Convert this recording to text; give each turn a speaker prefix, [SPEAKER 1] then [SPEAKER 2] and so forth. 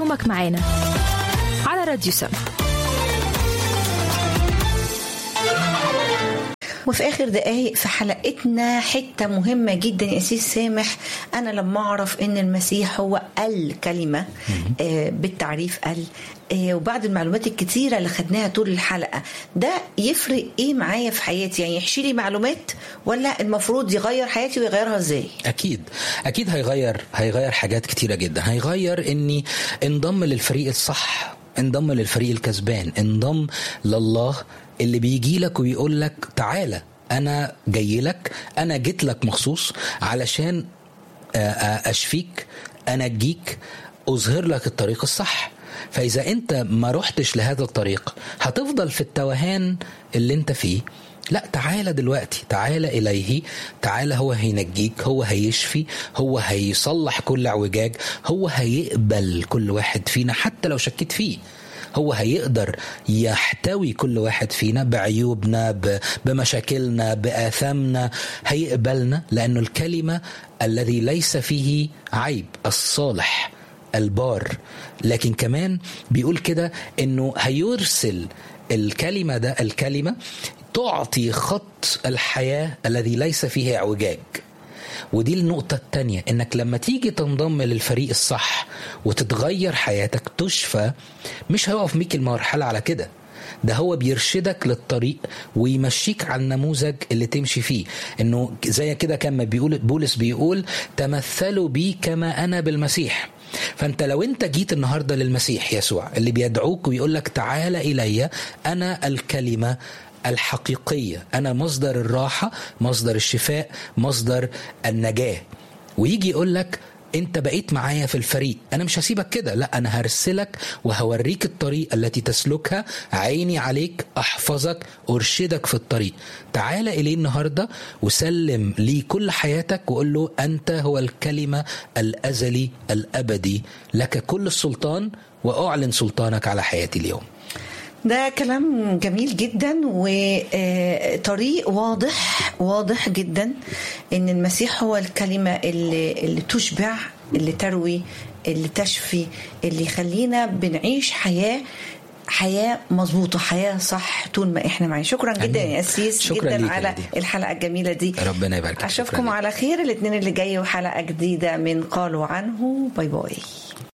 [SPEAKER 1] يومك معانا على راديو سما
[SPEAKER 2] وفي اخر دقايق في حلقتنا حته مهمه جدا يا اسيس سامح انا لما اعرف ان المسيح هو الكلمه آه بالتعريف ال آه وبعد المعلومات الكتيره اللي خدناها طول الحلقه ده يفرق ايه معايا في حياتي يعني يحشي لي معلومات ولا المفروض يغير حياتي ويغيرها ازاي
[SPEAKER 3] اكيد اكيد هيغير هيغير حاجات كتيره جدا هيغير اني انضم للفريق الصح انضم للفريق الكسبان انضم لله اللي بيجي لك ويقول لك تعالى انا جاي لك انا جيت لك مخصوص علشان اشفيك انجيك اظهر لك الطريق الصح فاذا انت ما رحتش لهذا الطريق هتفضل في التوهان اللي انت فيه لا تعالى دلوقتي تعالى إليه تعالى هو هينجيك هو هيشفي هو هيصلح كل اعوجاج هو هيقبل كل واحد فينا حتى لو شكيت فيه هو هيقدر يحتوي كل واحد فينا بعيوبنا بمشاكلنا بآثامنا هيقبلنا لأنه الكلمة الذي ليس فيه عيب الصالح البار لكن كمان بيقول كده انه هيرسل الكلمة ده الكلمة تعطي خط الحياة الذي ليس فيه اعوجاج ودي النقطة التانية انك لما تيجي تنضم للفريق الصح وتتغير حياتك تشفى مش هيقف بيك المرحلة على كده ده هو بيرشدك للطريق ويمشيك على النموذج اللي تمشي فيه انه زي كده كما بيقول بولس بيقول تمثلوا بي كما انا بالمسيح فانت لو انت جيت النهارده للمسيح يسوع اللي بيدعوك ويقول لك تعال الي انا الكلمه الحقيقيه انا مصدر الراحه مصدر الشفاء مصدر النجاه ويجي يقول لك انت بقيت معايا في الفريق انا مش هسيبك كده لا انا هرسلك وهوريك الطريق التي تسلكها عيني عليك احفظك ارشدك في الطريق تعال اليه النهارده وسلم لي كل حياتك وقول له انت هو الكلمه الازلي الابدي لك كل السلطان واعلن سلطانك على حياتي اليوم
[SPEAKER 2] ده كلام جميل جدا وطريق واضح واضح جدا ان المسيح هو الكلمه اللي, اللي تشبع اللي تروي اللي تشفي اللي يخلينا بنعيش حياه حياة مظبوطة حياة صح طول ما احنا معاه شكرا جدا يا أسيس
[SPEAKER 3] شكرا
[SPEAKER 2] جدا على
[SPEAKER 3] دي.
[SPEAKER 2] الحلقة الجميلة دي
[SPEAKER 3] ربنا يبارك
[SPEAKER 2] أشوفكم على خير الاثنين اللي جاي وحلقة جديدة من قالوا عنه باي باي